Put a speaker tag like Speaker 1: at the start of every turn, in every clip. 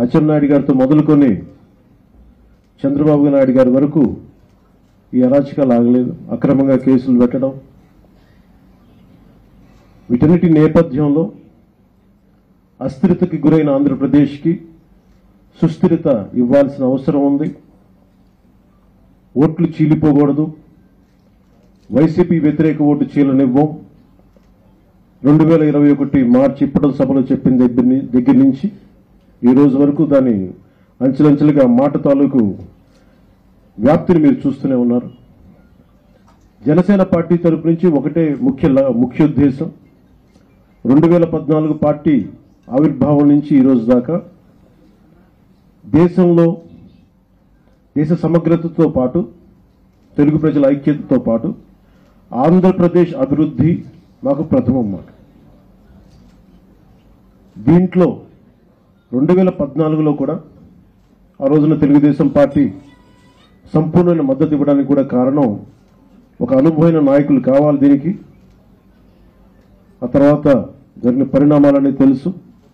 Speaker 1: అచ్చెన్నాయుడు గారితో మొదలుకొని చంద్రబాబు నాయుడు గారి వరకు ఈ అరాచకాలు ఆగలేదు అక్రమంగా కేసులు పెట్టడం వీటన్నిటి నేపథ్యంలో అస్థిరతకి గురైన ఆంధ్రప్రదేశ్కి సుస్థిరత ఇవ్వాల్సిన అవసరం ఉంది ఓట్లు చీలిపోకూడదు వైసీపీ వ్యతిరేక ఓటు చీలనివ్వం రెండు వేల ఇరవై ఒకటి మార్చి ఇప్పటి సభలో చెప్పిన దగ్గర ని- దగ్గర నుంచి ఈ రోజు వరకు దాని అంచెలంచెలుగా మాట తాలూకు వ్యాప్తిని మీరు చూస్తూనే ఉన్నారు జనసేన పార్టీ తరపు నుంచి ఒకటే ముఖ్య ల- ముఖ్య ఉద్దేశం రెండు వేల పద్నాలుగు పార్టీ ఆవిర్భావం నుంచి ఈ రోజు దాకా దేశంలో దేశ సమగ్రతతో పాటు తెలుగు ప్రజల ఐక్యతతో పాటు ఆంధ్రప్రదేశ్ అభివృద్ధి మాకు ప్రథమం మాట దీంట్లో రెండు వేల పద్నాలుగులో కూడా ఆ రోజున తెలుగుదేశం పార్టీ సంపూర్ణమైన మద్దతు ఇవ్వడానికి కూడా కారణం ఒక అనుభవైన నాయకులు కావాలి దీనికి ఆ తర్వాత జరిగిన పరిణామాలన్నీ తెలుసు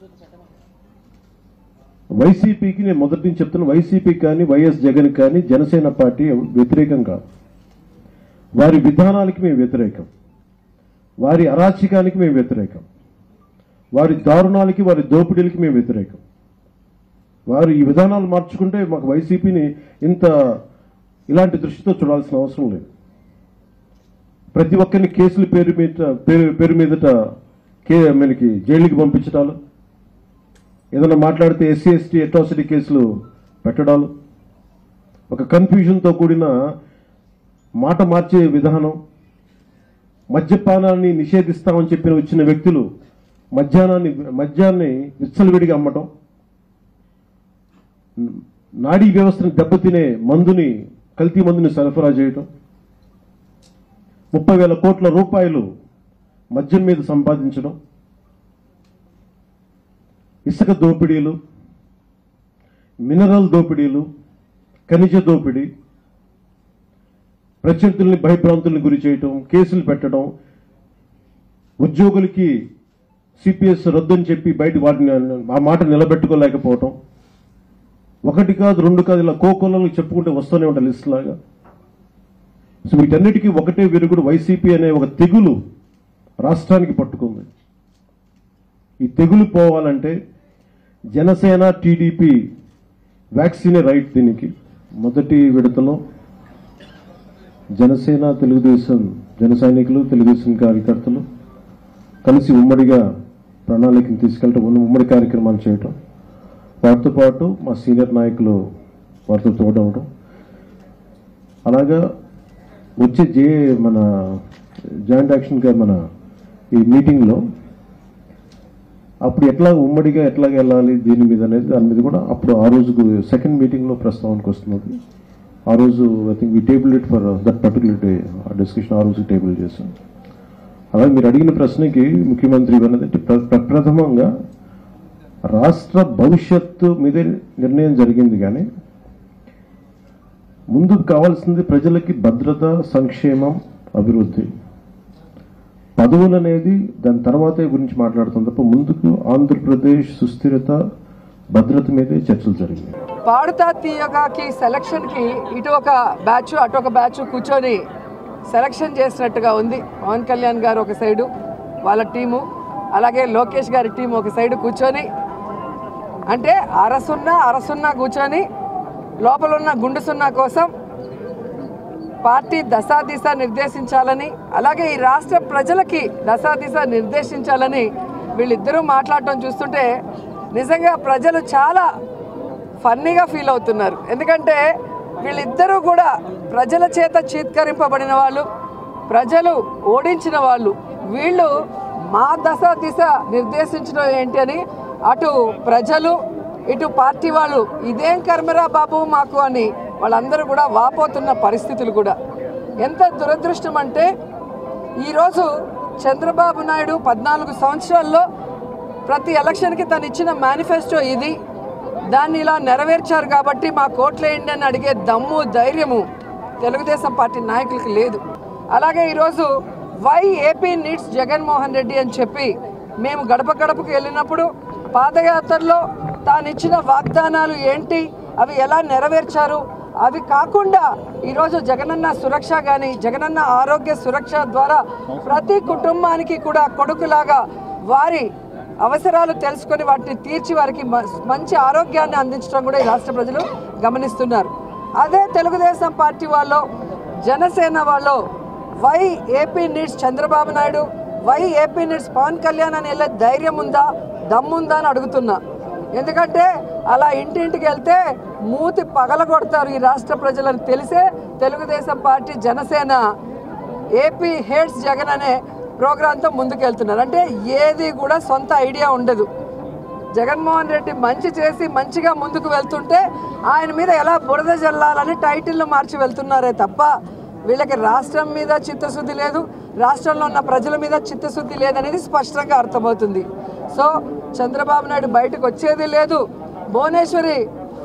Speaker 1: వైసీపీకి నేను మొదటి నుంచి చెప్తున్నా వైసీపీ కానీ వైఎస్ జగన్ కానీ జనసేన పార్టీ వ్యతిరేకం కాదు వారి విధానాలకి మేము వ్యతిరేకం వారి అరాచకానికి మేము వ్యతిరేకం వారి దారుణాలకి వారి దోపిడీలకి మేము వ్యతిరేకం వారు ఈ విధానాలు మార్చుకుంటే మాకు వైసీపీని ఇంత ఇలాంటి దృష్టితో చూడాల్సిన అవసరం లేదు ప్రతి ఒక్కరిని కేసుల పేరు మీద పేరు పేరు మీదట కే మనకి జైలుకి పంపించడాలు ఏదైనా మాట్లాడితే ఎస్సీ ఎస్టీ అట్రాసిటీ కేసులు పెట్టడాలు ఒక కన్ఫ్యూజన్తో కూడిన మాట మార్చే విధానం మద్యపానాన్ని నిషేధిస్తామని చెప్పిన వచ్చిన వ్యక్తులు మద్యానాన్ని మద్యాన్ని విచ్చలవిడిగా అమ్మటం నాడీ వ్యవస్థను దెబ్బతినే మందుని కల్తీ మందుని సరఫరా చేయటం ముప్పై వేల కోట్ల రూపాయలు మద్యం మీద సంపాదించడం ఇసుక దోపిడీలు మినరల్ దోపిడీలు ఖనిజ దోపిడీ ప్రత్యర్థుల్ని భయభ్రాంతుల్ని గురి చేయటం కేసులు పెట్టడం ఉద్యోగులకి సిపిఎస్ రద్దని చెప్పి బయట వాటిని ఆ మాట నిలబెట్టుకోలేకపోవటం ఒకటి కాదు రెండు కాదు ఇలా కోకొల్లలు చెప్పుకుంటే వస్తూనే ఉంటాయి లిస్ట్ లాగా సో వీటన్నిటికీ ఒకటే విరుగుడు వైసీపీ అనే ఒక తెగులు రాష్ట్రానికి పట్టుకుంది ఈ తెగులు పోవాలంటే జనసేన టీడీపీ వ్యాక్సినే రైట్ దీనికి మొదటి విడతలో జనసేన తెలుగుదేశం జన సైనికులు తెలుగుదేశం కార్యకర్తలు కలిసి ఉమ్మడిగా ప్రణాళికను తీసుకెళ్ళటం ఉన్న ఉమ్మడి కార్యక్రమాలు చేయటం వాటితో పాటు మా సీనియర్ నాయకులు వారితో తోడవడం అలాగా వచ్చే జే మన జాయింట్ యాక్షన్గా మన ఈ మీటింగ్లో అప్పుడు ఎట్లా ఉమ్మడిగా ఎట్లా వెళ్ళాలి దీని మీద అనేది దాని మీద కూడా అప్పుడు ఆ రోజు సెకండ్ మీటింగ్లో ప్రస్తావనకు వస్తున్నది ఆ రోజు I think we table it for that particular day ఆ డిస్కషన్ ఆ రోజు టేబుల్ చేశాం అలాగే మీరు అడిగిన ప్రశ్నకి ముఖ్యమంత్రి అన్నది ప్ర- ప్రప్రథమంగా రాష్ట్ర భవిష్యత్తు మీదే నిర్ణయం జరిగింది కానీ ముందుకు కావాల్సింది ప్రజలకి భద్రత సంక్షేమం అభివృద్ధి పదవులు అనేది దాని తర్వాతే గురించి మాట్లాడుతాం తప్ప ముందుకు ఆంధ్రప్రదేశ్ సుస్థిరత భద్రత మీదే చర్చలు జరిగాయి
Speaker 2: పాడుతా తీయగాకి సెలక్షన్కి ఇటు ఒక బ్యాచ్ అటు ఒక బ్యాచ్ కూర్చొని సెలక్షన్ చేసినట్టుగా ఉంది పవన్ కళ్యాణ్ గారు ఒక సైడు వాళ్ళ టీము అలాగే లోకేష్ గారి టీం ఒక సైడు కూర్చొని అంటే అరసున్నా అరసున్నా కూర్చొని లోపల ఉన్న గుండు సున్నా కోసం పార్టీ దశాదిశ నిర్దేశించాలని అలాగే ఈ రాష్ట్ర ప్రజలకి దశాదిశ నిర్దేశించాలని వీళ్ళిద్దరూ మాట్లాడటం చూస్తుంటే నిజంగా ప్రజలు చాలా ఫన్నీగా ఫీల్ అవుతున్నారు ఎందుకంటే వీళ్ళిద్దరూ కూడా ప్రజల చేత చీత్కరింపబడిన వాళ్ళు ప్రజలు ఓడించిన వాళ్ళు వీళ్ళు మా దశ దిశ నిర్దేశించడం ఏంటి అని అటు ప్రజలు ఇటు పార్టీ వాళ్ళు ఇదేం కర్మరా బాబు మాకు అని వాళ్ళందరూ కూడా వాపోతున్న పరిస్థితులు కూడా ఎంత దురదృష్టం అంటే ఈరోజు చంద్రబాబు నాయుడు పద్నాలుగు సంవత్సరాల్లో ప్రతి ఎలక్షన్కి తను ఇచ్చిన మేనిఫెస్టో ఇది దాన్ని ఇలా నెరవేర్చారు కాబట్టి మా కోట్లేయండి అని అడిగే దమ్ము ధైర్యము తెలుగుదేశం పార్టీ నాయకులకి లేదు అలాగే ఈరోజు why AP needs Jaganmohan Reddy అని చెప్పి మేము గడప గడపకు వెళ్ళినప్పుడు పాదయాత్రలో తాను ఇచ్చిన వాగ్దానాలు ఏంటి అవి ఎలా నెరవేర్చారు అవి కాకుండా ఈరోజు జగనన్న సురక్ష కానీ జగనన్న ఆరోగ్య సురక్ష ద్వారా ప్రతి కుటుంబానికి కూడా కొడుకులాగా వారి అవసరాలు తెలుసుకొని వాటిని తీర్చి వారికి మ- మంచి ఆరోగ్యాన్ని అందించడం కూడా ఈ రాష్ట్ర ప్రజలు గమనిస్తున్నారు అదే తెలుగుదేశం పార్టీ వాళ్ళు జనసేన వాళ్ళు why AP needs Chandrababu Naidu why AP needs Pawan Kalyan అని వెళ్ళే ధైర్యం ఉందా దమ్ముందా అని అడుగుతున్నా ఎందుకంటే అలా ఇంటింటికి వెళ్తే మూతి పగల కొడతారు ఈ రాష్ట్ర ప్రజలను తెలిసే Telugu Desam party Janasena AP hates Jagan అనే ప్రోగ్రాంతో ముందుకెళ్తున్నారు అంటే ఏది కూడా సొంత ఐడియా ఉండదు జగన్మోహన్ రెడ్డి మంచి చేసి మంచిగా ముందుకు వెళ్తుంటే ఆయన మీద ఎలా బురద జల్లాలని టైటిల్లు మార్చి వెళ్తున్నారే తప్ప వీళ్ళకి రాష్ట్రం మీద చిత్తశుద్ధి లేదు రాష్ట్రంలో ఉన్న ప్రజల మీద చిత్తశుద్ధి లేదనేది స్పష్టంగా అర్థమవుతుంది సో చంద్రబాబు నాయుడు బయటకు వచ్చేది లేదు భువనేశ్వరి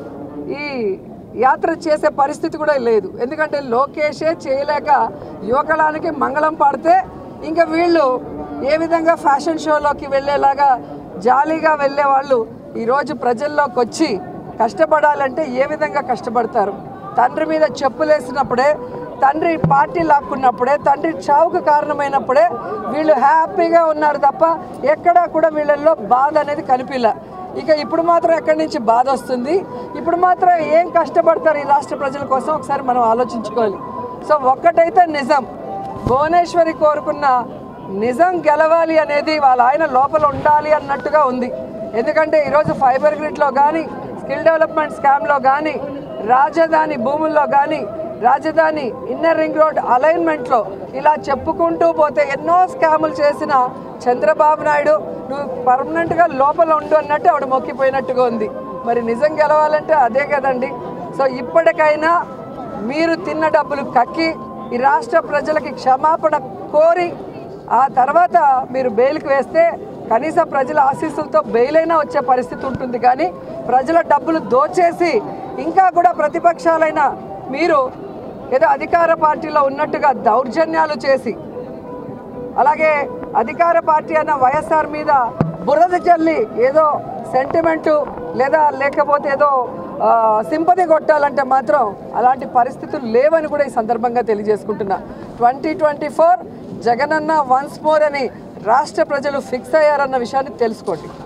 Speaker 2: ఈ యాత్ర చేసే పరిస్థితి కూడా లేదు ఎందుకంటే లోకేషే చేయలేక యువకళానికి మంగళం పాడితే ఇంకా వీళ్ళు ఏ విధంగా ఫ్యాషన్ షోలోకి వెళ్ళేలాగా జాలీగా వెళ్ళే వాళ్ళు ఈరోజు ప్రజల్లోకి వచ్చి కష్టపడాలంటే ఏ విధంగా కష్టపడతారు తండ్రి మీద చెప్పులేసినప్పుడే తండ్రి పార్టీ లాక్కున్నప్పుడే తండ్రి చావుకు కారణమైనప్పుడే వీళ్ళు హ్యాపీగా ఉన్నారు తప్ప ఎక్కడా కూడా వీళ్ళల్లో బాధ అనేది కనిపిల్ల ఇక ఇప్పుడు మాత్రం ఎక్కడి నుంచి బాధ వస్తుంది ఇప్పుడు మాత్రం ఏం కష్టపడతారు ఈ రాష్ట్ర ప్రజల కోసం ఒకసారి మనం ఆలోచించుకోవాలి సో ఒక్కటైతే నిజం భువనేశ్వరి కోరుకున్న నిజం గెలవాలి అనేది వాళ్ళ ఆయన లోపల ఉండాలి అన్నట్టుగా ఉంది ఎందుకంటే ఈరోజు ఫైబర్ గ్రిడ్లో కానీ స్కిల్ డెవలప్మెంట్ స్కామ్లో కానీ రాజధాని భూముల్లో కానీ రాజధాని ఇన్నర్ రింగ్ రోడ్ అలైన్మెంట్లో ఇలా చెప్పుకుంటూ పోతే ఎన్నో స్కాములు చేసిన చంద్రబాబు నాయుడు నువ్వు పర్మనెంట్గా లోపల ఉండు అన్నట్టు ఆవిడ మొక్కిపోయినట్టుగా ఉంది మరి నిజం గెలవాలంటే అదే కదండి సో ఇప్పటికైనా మీరు తిన్న డబ్బులు కక్కి ఈ రాష్ట్ర ప్రజలకి క్షమాపణ కోరి ఆ తర్వాత మీరు బెయిల్కి వేస్తే కనీసం ప్రజల ఆశీస్సులతో బెయిల్ అయినా వచ్చే పరిస్థితి ఉంటుంది కానీ ప్రజల డబ్బులు దోచేసి ఇంకా కూడా ప్రతిపక్షాలైన మీరు ఏదో అధికార పార్టీలో ఉన్నట్టుగా దౌర్జన్యాలు చేసి అలాగే అధికార పార్టీ అన్న వైఎస్ఆర్ మీద బురద చల్లి ఏదో సెంటిమెంటు లేదా లేకపోతే ఏదో సింపతి కొట్టాలంటే మాత్రం అలాంటి పరిస్థితులు లేవని కూడా ఈ సందర్భంగా తెలియజేసుకుంటున్నా twenty twenty four Jaganna once more అని రాష్ట్ర ప్రజలు ఫిక్స్ అయ్యారన్న విషయాన్ని తెలుసుకోండి